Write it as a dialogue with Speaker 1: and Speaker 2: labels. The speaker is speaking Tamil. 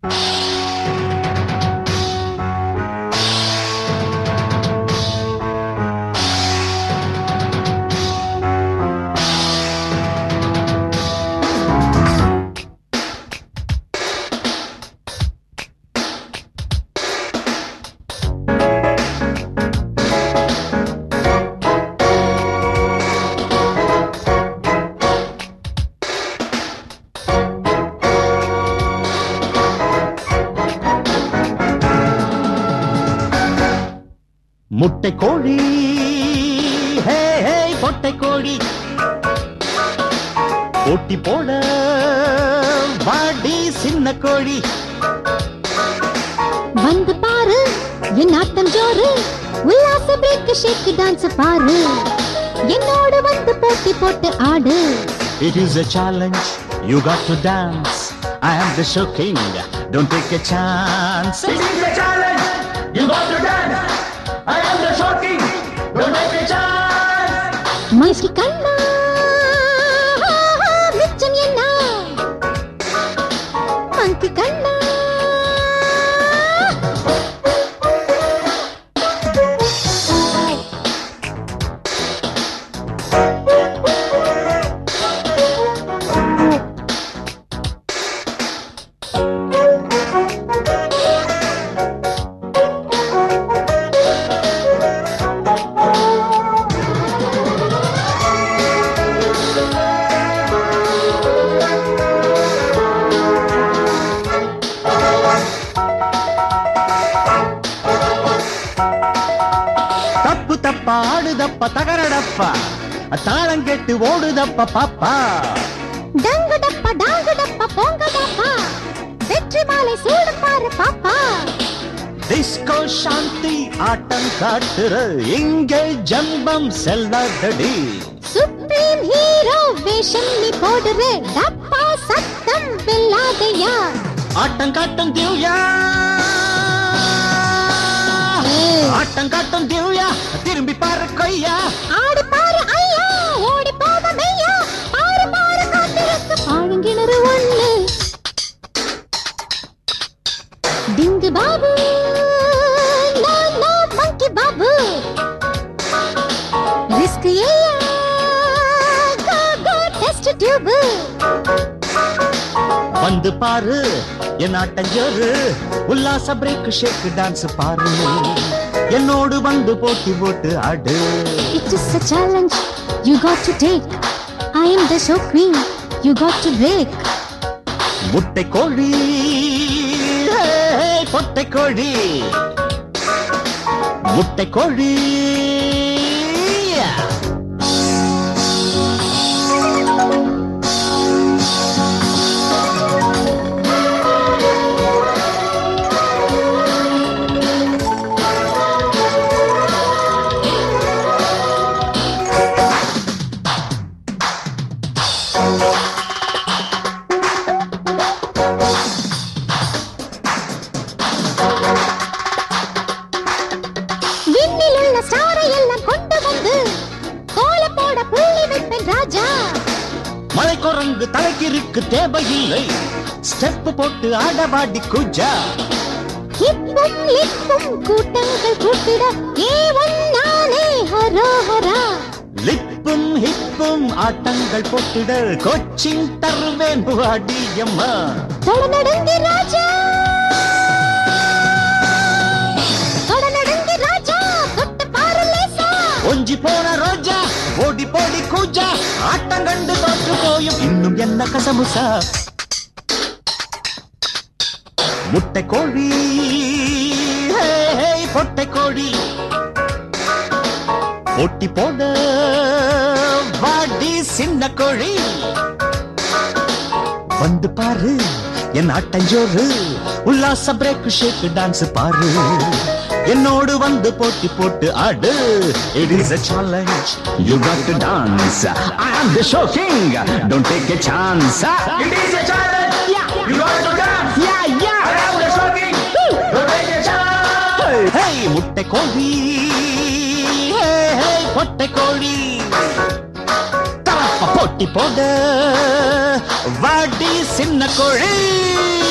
Speaker 1: முட்டை கோழி ஹே ஹே பொட்டை கோழி போட்டி போட வாடி சின்ன கோழி
Speaker 2: வந்து பாரு என் ஆட்டம் ஜோரு உல்லாச பிரேக் ஷேக் டான்ஸ் பாரு என்னோடு வந்து போட்டி போட்டு ஆடு
Speaker 1: It is a challenge, you got to dance. I am the show king, don't take a chance. It is a challenge, you got to dance. I am the show king, don't take a chance.
Speaker 2: மங்கி கண்ணா மிச்சம் என்ன மங்கி கண்ணா
Speaker 1: தப்பு தப்பா ஆடுதப்பா தகரடப்பா தாளம் கெட்டு ஓடுதப்பா பாப்பா
Speaker 2: டங்கு டப்பா டாங்கு டப்பா போங்க டப்பா வெற்றி மாலை சூடு பாரு பாப்பா
Speaker 1: டிஸ்கோ சாந்தி ஆட்டம் காட்டுற இங்கே ஜம்பம் செல்லாதடி
Speaker 2: சுப்ரீம் ஹீரோ வேஷம் நீ போடுற டப்பா சத்தம் வெல்லாதையா
Speaker 1: ஆட்டம் காட்டும் திவ்யா
Speaker 2: ஏய்.
Speaker 1: ஆட்டம் காட்டும் திவ்யா திரும்பி பாரு கொய்யா
Speaker 2: ஆடி பாரு ஐயா ஓடி போக மெய்யா பாரு பாரு காத்திருக்கு பாழுங்கிணறு ஒண்ணு டிங்கு பாபு நான் நான் மங்கி பாபு ரிஸ்க் ஏயா கோ கோ டெஸ்ட் டியூப்
Speaker 1: வந்து பாரு என் ஆட்டஞ்சோரு உல்லாச பிரேக் ஷேக் டான்ஸ் பாரு என்னோடு வந்து போட்டி போட்டு ஆடு
Speaker 2: It is a challenge you got to take. I am the show queen. You got to break.
Speaker 1: முட்டை கோழி ஹே, ஹே, பொட்டை கோழி முட்டை கோழி
Speaker 2: விண்ணில் உள்ள ஸ்டாரை எல்லாம் கொண்டு வந்து கோல போட புள்ளி வைப்பேன் ராஜா
Speaker 1: மலை குரங்கு தலைக்கிருக்கு தேவையில்லை ஸ்டெப் போட்டு ஆடபாடி குஜா
Speaker 2: ஹிப்பும் லிப்பும் கூட்டங்கள் கூட்டிட ஏ ஒன்னானே ஹரோஹரா
Speaker 1: லிப்பும் ஹிப்பும் ஆட்டங்கள் போட்டிட கோச்சிங் தருவேன் அடியம்மா
Speaker 2: தொட நடுங்கி ராஜா தொட நடுங்கி ராஜா தொட்டு பாரு லேசா
Speaker 1: ஒஞ்சி போன ரோஜா ஓடி போடி கூஜா ஆட்டம் கண்டு தோற்று போயும் இன்னும் என்ன கசமுசா முட்டை கோழி ஹே, ஹே, பொட்டை கோழி போட்டி போட வாடி சின்ன கோழி வந்து பாரு என் ஆட்டஞ்சோறு உல்லாச பிரேக் ஷேக் டான்ஸ் பாரு என்னோடு வந்து போட்டி போட்டு ஆடு it is a challenge you got to dance i am the show king don't take a chance it is a challenge you got to dance yeah yeah i am the show king don't take a chance hey, hey முட்டை கோழி hey, hey, பொட்டை கோழி தரப்ப போட்டி போட வாடி சின்ன கோழி